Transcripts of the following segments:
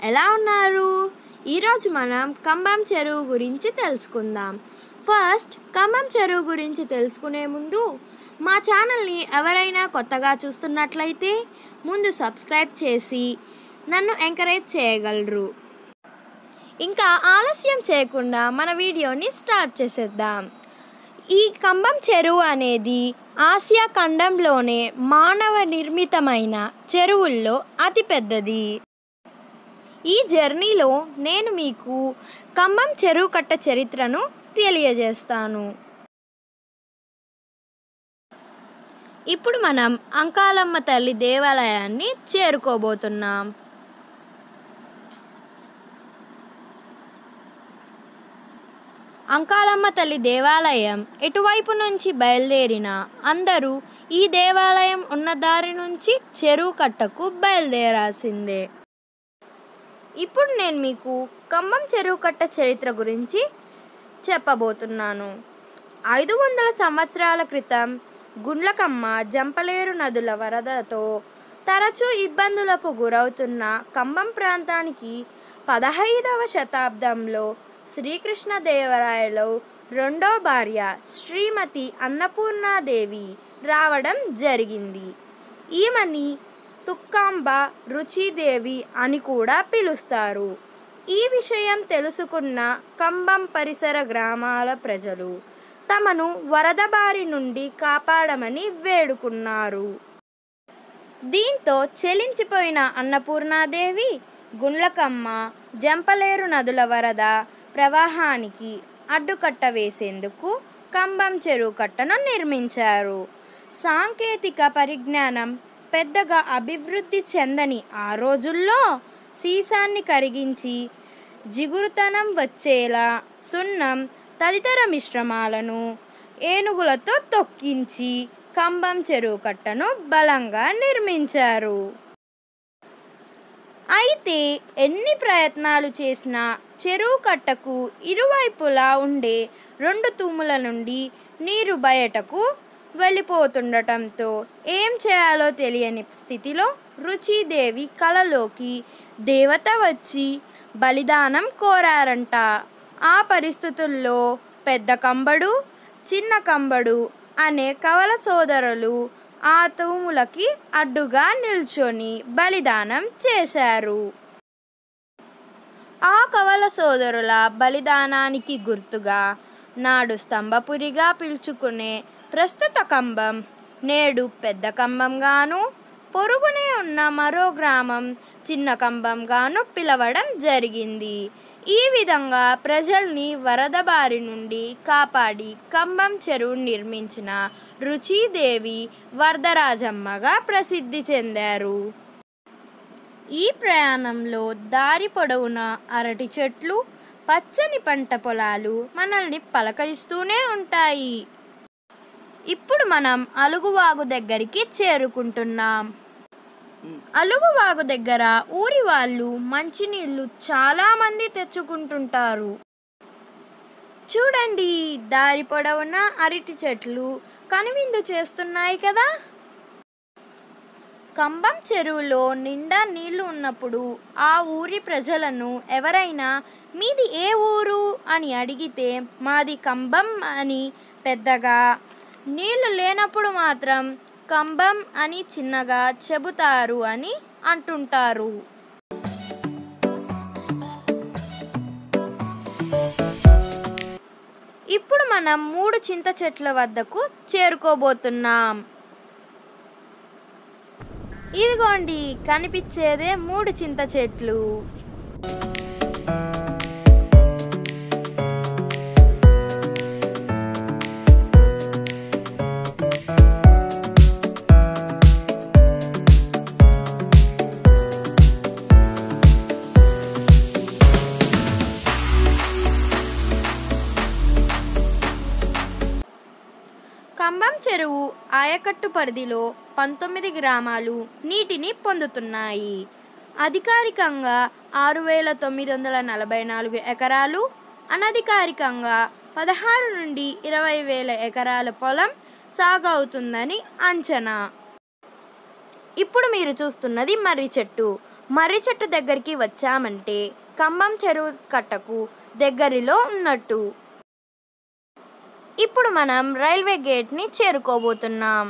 ఎలా ఉన్నారు ఈరోజు మనం కంబం చెరువు గురించి తెలుసుకుందాం ఫస్ట్ కంబం చెరువు గురించి తెలుసుకునే ముందు మా ఛానల్ని ఎవరైనా కొత్తగా చూస్తున్నట్లయితే ముందు సబ్స్క్రైబ్ చేసి నన్ను ఎంకరేజ్ చేయగలరు ఇంకా ఆలస్యం చేయకుండా మన వీడియోని స్టార్ట్ చేసేద్దాం ఈ కంబం చెరువు అనేది ఆసియా ఖండంలోనే మానవ నిర్మితమైన చెరువుల్లో అతిపెద్దది ఈ జర్నీలో నేను మీకు కంబం చెరువు కట్ట చరిత్రను తెలియజేస్తాను ఇప్పుడు మనం అంకాలమ్మ తల్లి దేవాలయాన్ని చేరుకోబోతున్నాం అంకాలమ్మ తల్లి దేవాలయం ఎటువైపు నుంచి బయలుదేరిన అందరూ ఈ దేవాలయం ఉన్న దారి నుంచి చెరువు కట్టకు బయలుదేరాల్సిందే ఇప్పుడు నేను మీకు ఖమ్మం చెరువు కట్ట చరిత్ర గురించి చెప్పబోతున్నాను ఐదు వందల సంవత్సరాల క్రితం గుండ్లకమ్మ జంపలేరు నదుల వరదతో తరచూ ఇబ్బందులకు గురవుతున్న ఖమ్మం ప్రాంతానికి పదహైదవ శతాబ్దంలో శ్రీకృష్ణదేవరాయలు రెండో భార్య శ్రీమతి అన్నపూర్ణాదేవి రావడం జరిగింది ఈమెని తుక్కాంబ రుచిదేవి అని కూడా పిలుస్తారు ఈ విషయం తెలుసుకున్న కంబం పరిసర గ్రామాల ప్రజలు తమను వరద బారి నుండి కాపాడమని వేడుకున్నారు దీంతో చెలించిపోయిన అన్నపూర్ణాదేవి గుండ్లకమ్మ జంపలేరు నదుల వరద ప్రవాహానికి అడ్డుకట్ట వేసేందుకు కంబం చెరువు కట్టను నిర్మించారు సాంకేతిక పరిజ్ఞానం పెద్దగా అభివృద్ధి చెందని ఆ రోజుల్లో సీసాన్ని కరిగించి జిగురుతనం వచ్చేలా సున్నం తదితర మిశ్రమాలను ఏనుగులతో తొక్కించి కంబం చెరువు కట్టను బలంగా నిర్మించారు అయితే ఎన్ని ప్రయత్నాలు చేసినా చెరువు కట్టకు ఇరువైపులా ఉండే రెండు తూముల నుండి నీరు బయటకు వెళ్ళిపోతుండటంతో ఏం చేయాలో తెలియని స్థితిలో రుచిదేవి కలలోకి దేవత వచ్చి బలిదానం కోరారంట ఆ పరిస్థితుల్లో పెద్ద కంబడు చిన్న కంబడు అనే కవల సోదరులు ఆ తూములకి అడ్డుగా నిల్చొని బలిదానం చేశారు ఆ కవల సోదరుల బలిదానానికి గుర్తుగా నాడు స్తంభపురిగా పిలుచుకునే ప్రస్తుత కంబం నేడు పెద్ద కంబంగాను పొరుగునే ఉన్న మరో గ్రామం చిన్న కంబంగాను పిలవడం జరిగింది ఈ విధంగా ప్రజల్ని వరద బారి నుండి కాపాడి కంబం చెరువు నిర్మించిన రుచిదేవి వరదరాజమ్మగా ప్రసిద్ధి చెందారు ఈ ప్రయాణంలో దారి పొడవున అరటి చెట్లు పచ్చని పంట పొలాలు మనల్ని పలకరిస్తూనే ఉంటాయి ఇప్పుడు మనం అలుగువాగు దగ్గరికి చేరుకుంటున్నాం అలుగువాగు దగ్గర ఊరి వాళ్ళు మంచినీళ్ళు చాలామంది తెచ్చుకుంటుంటారు చూడండి దారి పొడవున అరటి చెట్లు కనువిందు చేస్తున్నాయి కదా కంబం చెరువులో నిండా నీళ్లు ఉన్నప్పుడు ఆ ఊరి ప్రజలను ఎవరైనా మీది ఏ ఊరు అని అడిగితే మాది కంబం అని పెద్దగా నీళ్లు లేనప్పుడు మాత్రం కంబం అని చిన్నగా చెబుతారు అని అంటుంటారు ఇప్పుడు మనం మూడు చింత చెట్ల వద్దకు చేరుకోబోతున్నాం ఇదిగోండి కనిపించేదే మూడు చింత చెట్లు కంబం చెరువు ఆయకట్టు పరిధిలో పంతొమ్మిది గ్రామాలు నీటిని పొందుతున్నాయి అధికారికంగా ఆరు వేల తొమ్మిది వందల నలభై నాలుగు ఎకరాలు అనధికారికంగా పదహారు నుండి ఇరవై వేల ఎకరాల పొలం సాగవుతుందని అంచనా ఇప్పుడు మీరు చూస్తున్నది మర్రి చెట్టు మర్రి చెట్టు దగ్గరికి వచ్చామంటే ఖమ్మం చెరువు కట్టకు దగ్గరలో ఉన్నట్టు ఇప్పుడు మనం రైల్వే గేట్ని చేరుకోబోతున్నాం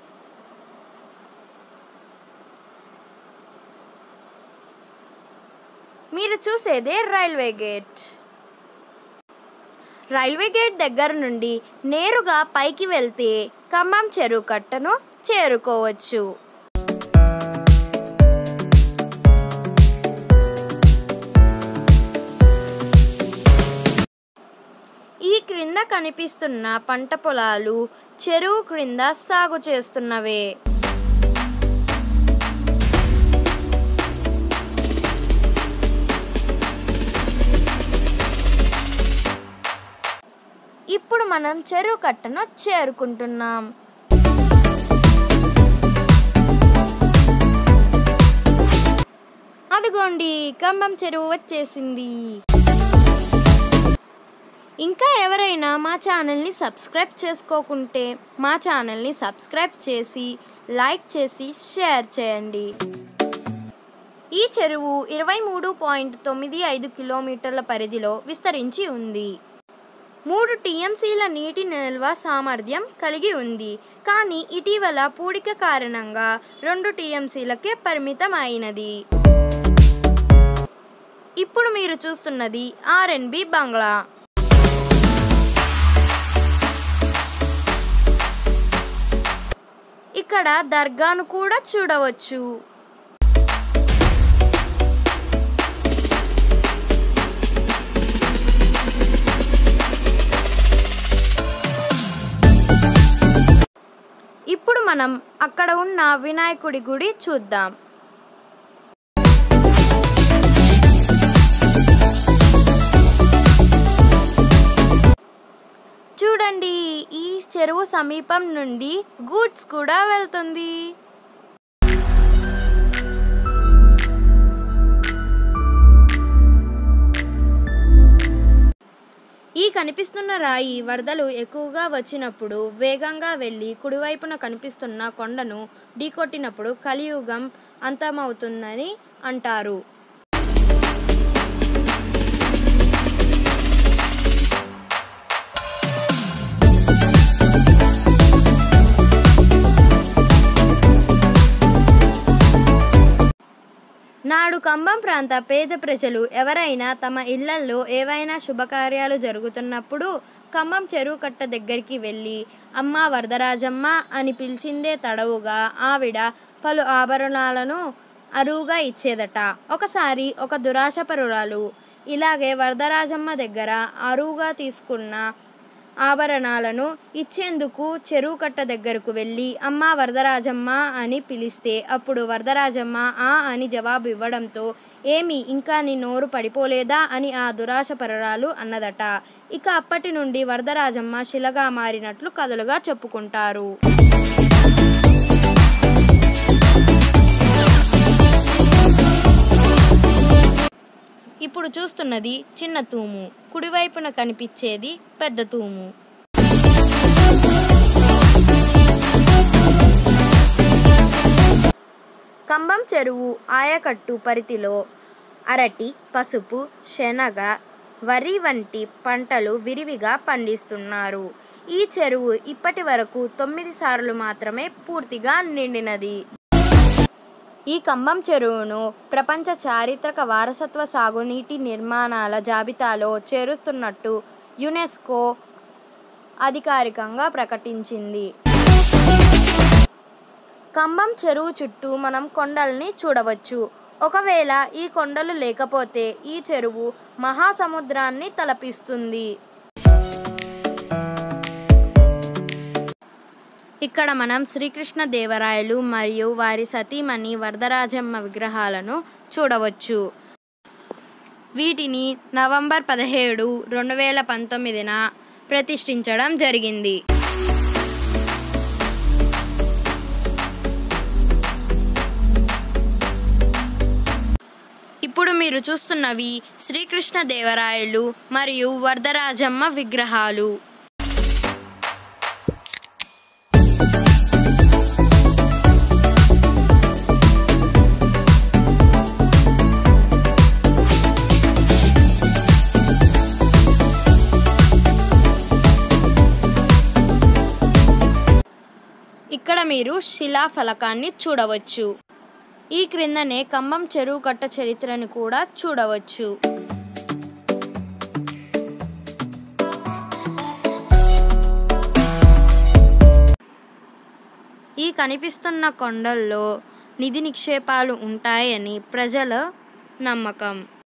మీరు చూసేదే రైల్వే గేట్ రైల్వే గేట్ దగ్గర నుండి నేరుగా పైకి వెళ్తే ఖమ్మం చెరువు కట్టను చేరుకోవచ్చు ఈ క్రింద కనిపిస్తున్న పంట పొలాలు చెరువు క్రింద సాగు చేస్తున్నవే ఇప్పుడు మనం చెరువు కట్టను చేరుకుంటున్నాం అదిగోండి ఖమ్మం చెరువు వచ్చేసింది ఇంకా ఎవరైనా మా ఛానల్ని సబ్స్క్రైబ్ చేసుకోకుంటే మా ఛానల్ని సబ్స్క్రైబ్ చేసి లైక్ చేసి షేర్ చేయండి ఈ చెరువు ఇరవై మూడు పాయింట్ తొమ్మిది ఐదు కిలోమీటర్ల పరిధిలో విస్తరించి ఉంది మూడు టీఎంసీల నీటి నిల్వ సామర్థ్యం కలిగి ఉంది కానీ ఇటీవల పూడిక కారణంగా రెండు టీఎంసీలకే పరిమితం అయినది ఇప్పుడు మీరు చూస్తున్నది ఆర్ఎన్బి బంగ్లా ఇక్కడ దర్గాను కూడా చూడవచ్చు ఇప్పుడు మనం అక్కడ ఉన్న వినాయకుడి గుడి చూద్దాం చూడండి ఈ చెరువు సమీపం నుండి గూడ్స్ కూడా వెళ్తుంది ఈ కనిపిస్తున్న రాయి వరదలు ఎక్కువగా వచ్చినప్పుడు వేగంగా వెళ్ళి కుడివైపున కనిపిస్తున్న కొండను ఢీకొట్టినప్పుడు కలియుగం అంతమవుతుందని అంటారు నాడు కంబం ప్రాంత పేద ప్రజలు ఎవరైనా తమ ఇళ్లల్లో ఏవైనా శుభకార్యాలు జరుగుతున్నప్పుడు ఖమ్మం చెరువు కట్ట దగ్గరికి వెళ్ళి అమ్మ వరదరాజమ్మ అని పిలిచిందే తడవుగా ఆవిడ పలు ఆభరణాలను అరువుగా ఇచ్చేదట ఒకసారి ఒక దురాశపరురాలు ఇలాగే వరదరాజమ్మ దగ్గర అరువుగా తీసుకున్న ఆభరణాలను ఇచ్చేందుకు చెరువు కట్ట దగ్గరకు వెళ్ళి అమ్మ వరదరాజమ్మ అని పిలిస్తే అప్పుడు వరదరాజమ్మ ఆ అని జవాబు ఇవ్వడంతో ఏమి ఇంకా నీ నోరు పడిపోలేదా అని ఆ దురాశపరరాలు అన్నదట ఇక అప్పటి నుండి వరదరాజమ్మ శిలగా మారినట్లు కథలుగా చెప్పుకుంటారు ఇప్పుడు చూస్తున్నది చిన్న తూము కుడివైపున కనిపించేది పెద్ద తూము కంబం చెరువు ఆయకట్టు పరిధిలో అరటి పసుపు శనగ వరి వంటి పంటలు విరివిగా పండిస్తున్నారు ఈ చెరువు ఇప్పటి వరకు తొమ్మిది సార్లు మాత్రమే పూర్తిగా నిండినది ఈ కంబం చెరువును ప్రపంచ చారిత్రక వారసత్వ సాగునీటి నిర్మాణాల జాబితాలో చేరుస్తున్నట్టు యునెస్కో అధికారికంగా ప్రకటించింది కంబం చెరువు చుట్టూ మనం కొండల్ని చూడవచ్చు ఒకవేళ ఈ కొండలు లేకపోతే ఈ చెరువు మహాసముద్రాన్ని తలపిస్తుంది ఇక్కడ మనం శ్రీకృష్ణ దేవరాయలు మరియు వారి సతీమణి వరదరాజమ్మ విగ్రహాలను చూడవచ్చు వీటిని నవంబర్ పదిహేడు రెండు వేల పంతొమ్మిదిన ప్రతిష్ఠించడం జరిగింది ఇప్పుడు మీరు చూస్తున్నవి శ్రీకృష్ణ దేవరాయలు మరియు వరదరాజమ్మ విగ్రహాలు ఇక్కడ మీరు శిలాఫలకాన్ని చూడవచ్చు ఈ క్రిందనే కంబం చెరువు కట్ట చరిత్రను కూడా చూడవచ్చు ఈ కనిపిస్తున్న కొండల్లో నిధి నిక్షేపాలు ఉంటాయని ప్రజల నమ్మకం